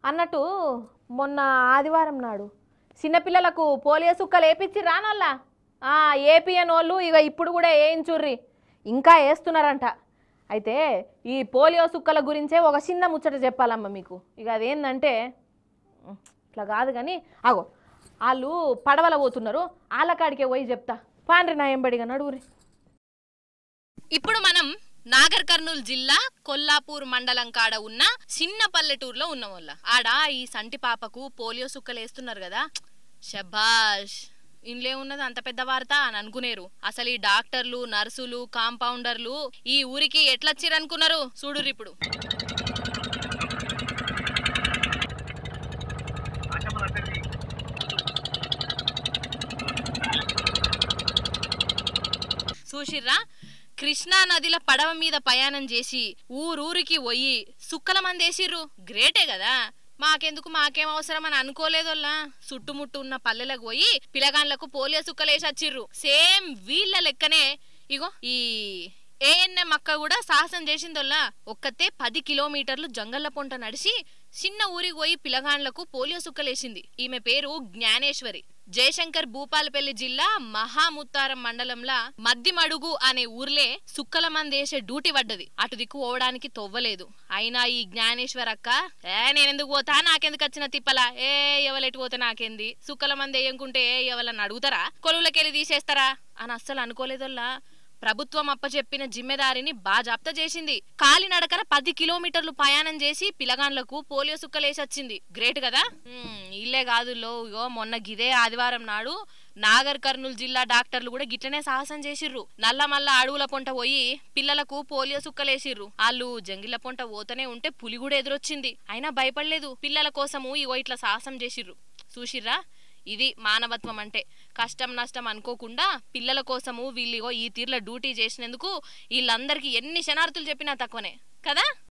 అన్నట్టు మొన్న ఆదివారం నాడు చిన్నపిల్లలకు పోలియో సుక్కలు వేపించి రానల్లా ఏపీఎన్ వాళ్ళు ఇక ఇప్పుడు కూడా వేయించుర్రి ఇంకా వేస్తున్నారంట అయితే ఈ పోలియో సుక్కల గురించే ఒక చిన్న ముచ్చట చెప్పాలమ్మ మీకు ఇక అదేంటంటే ఉం, ఇట్లా కాదు కానీ ఆగో వాళ్ళు పడవల పోతున్నారు వాళ్ళ కాడికే పోయి చెప్తా పాండ్రి నా ఎంబడిగా నడువురి ఇప్పుడు మనం నాగర్ కర్నూలు జిల్లా కొల్లాపూర్ మండలం కాడ ఉన్న చిన్న పల్లెటూరులో ఉన్న వాళ్ళ ఆడ ఈ సంటి పాపకు పోలియో సుక్కలు వేస్తున్నారు కదా షబాష్ ఇంట్లో ఉన్నది అంత పెద్ద వార్త అని అనుకునేరు అసలు ఈ డాక్టర్లు నర్సులు కాంపౌండర్లు ఈ ఊరికి ఎట్లొచ్చిరనుకున్నారు చూడురు ఇప్పుడు చూసిర్రా కృష్ణా నదిల పడవ మీద ప్రయాణం చేసి ఊరూరికి పోయి సుక్కల మంది వేసిర్రు గ్రేటే కదా మాకెందుకు మాకేం అవసరం అని అనుకోలేదోల్లా చుట్టుముట్టు ఉన్న పల్లెలకు పోయి పిలగాన్లకు పోలియో సుక్కలు వేసి వచ్చిర్రు సేమ్ వీళ్ళ లెక్కనే ఇగో ఈ ఏఎన్ఎం అక్క కూడా సాహసం చేసిందోల్లా ఒక్కతే పది కిలోమీటర్లు జంగల్ల పొంట నడిచి చిన్న ఊరికి పోయి పిలగాన్లకు పోలియో సుక్కలేసింది ఈమె పేరు జ్ఞానేశ్వరి జయశంకర్ భూపాలపల్లి జిల్లా మహాముత్తారం మండలంలా మద్దిమడుగు అనే ఊర్లే సుక్కల మందేసే డ్యూటీ పడ్డది అటు దిక్కు పోవడానికి తొవ్వలేదు అయినా ఈ జ్ఞానేశ్వర్ అక్క ఏ నేనెందుకు పోతా నాకెందుకు వచ్చిన తిప్పలా ఏ ఎవలెటు పోతే నాకేంది సుక్కల మంది వేయకుంటే ఎవరన్నా అడుగుతారా కొలువులకెళ్ళి తీసేస్తారా అని అస్సలు అనుకోలేదోల్లా ప్రభుత్వం అప్పచెప్పిన జిమ్మెదారిని బాజాప్తా చేసింది కాలినడకన పది కిలోమీటర్లు ప్రయాణం చేసి పిలగాన్లకు పోలియో సుక్కలేసొచ్చింది గ్రేట్ కదా మ్మ్, ఇల్లే కాదు లో ఇగో మొన్న గిదే ఆదివారం నాడు నాగర్ కర్నూలు జిల్లా డాక్టర్లు కూడా గిట్లనే సాహసం చేసిర్రు నల్లమల్ల అడవుల పొంట పోయి పిల్లలకు పోలియో సుక్కలేసిర్రు వాళ్ళు జంగిల పొంట పోతనే ఉంటే పులి కూడా ఎదురొచ్చింది అయినా భయపడలేదు పిల్లల కోసము ఇగో ఇట్లా సాహసం చేసిర్రు చూసిర్రా ఇది మానవత్వం అంటే కష్టం నష్టం అనుకోకుండా పిల్లల కోసము వీళ్ళిగో ఈ తీర్ల డ్యూటీ చేసినందుకు వీళ్ళందరికీ ఎన్ని శనార్థులు చెప్పినా తక్కువనే కదా